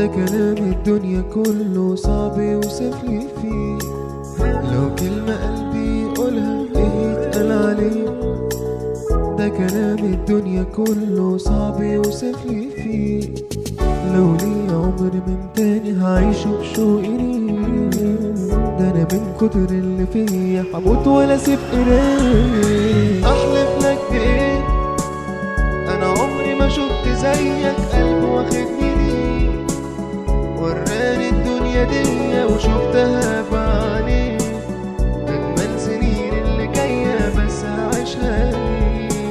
كلام الدنيا كله صعب يوصف لي فيه لو كلمة قلبي يقولها ايه يتقال عليه ده كلام الدنيا كله صعب يوصف لي فيه لو لي عمر من تاني هعيشه بشوقي ليه ده انا من كتر اللي فيا هموت ولا اسيب ايديه احلف لك بايه انا عمري ما شفت زيك قلب واخدني ليه وراني الدنيا دي وشفتها بعينيه اجمل سنين اللي جايه بس هعيشها ليه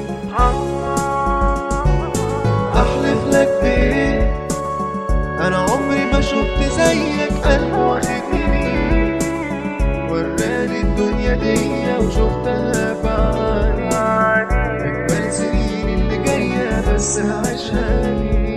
احلف لك بايه انا عمري ما شفت زيك قلب واخدني ليه وراني الدنيا دي وشفتها بعيني اجمل سنين اللي جايه بس هعيشها ليه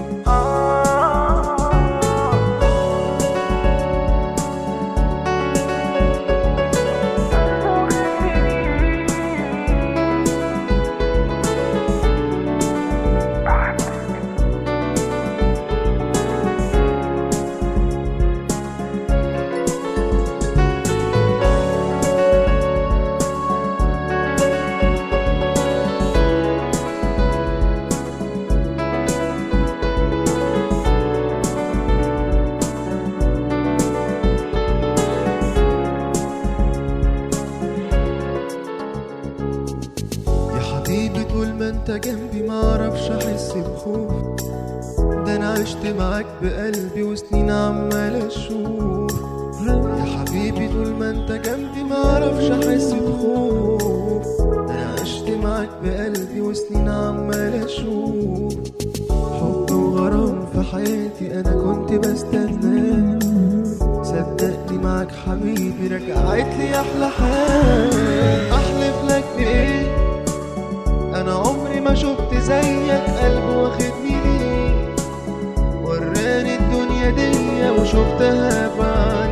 يا حبيبي طول ما انت جنبي ما اعرفش احس بخوف ده انا عشت معاك بقلبي وسنين عمال اشوف يا حبيبي طول ما انت جنبي ما اعرفش احس بخوف ده انا عشت معاك بقلبي وسنين عمال اشوف حب وغرام في حياتي انا كنت بستناه صدقني معاك حبيبي رجعت لي احلى حياه احلف لك بايه انا عمري ما شفت زيك قلب واخدني ليه وراني الدنيا دي وشفتها بعيني